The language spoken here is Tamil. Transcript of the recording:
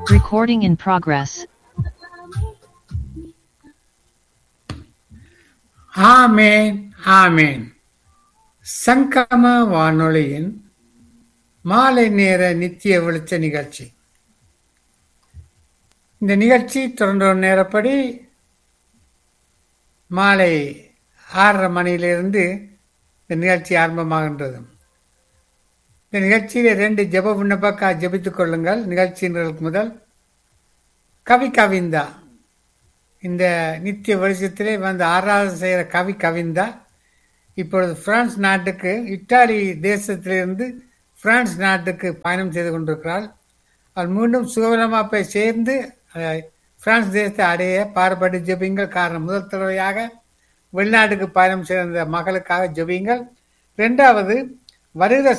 Recording in progress. ஆமேன் ஆமேன் சங்கம வானொலியின் மாலை நேர நித்திய வெளிச்ச நிகழ்ச்சி இந்த நிகழ்ச்சி தொடர்ந்த நேரப்படி மாலை ஆறரை மணியிலிருந்து இந்த நிகழ்ச்சி ஆரம்பமாகின்றது இந்த நிகழ்ச்சியில ரெண்டு ஜெப விண்ணப்பக்கா ஜெபித்துக் கொள்ளுங்கள் நிகழ்ச்சியினர்களுக்கு முதல் கவி கவிந்தா இந்த நித்திய வருஷத்திலே வந்து ஆராதனை செய்கிற கவி கவிந்தா இப்பொழுது பிரான்ஸ் நாட்டுக்கு இத்தாலி தேசத்திலிருந்து பிரான்ஸ் நாட்டுக்கு பயணம் செய்து கொண்டிருக்கிறாள் அவள் மீண்டும் சுகவலமாக போய் சேர்ந்து அஹ், பிரான்ஸ் தேசத்தை அடைய பாடுபட்டு ஜெபிங்கள் காரணம் முதல் தடவையாக வெளிநாட்டுக்கு பயணம் செய்த மகளுக்காக ஜெபிங்கள் ரெண்டாவது வருகிற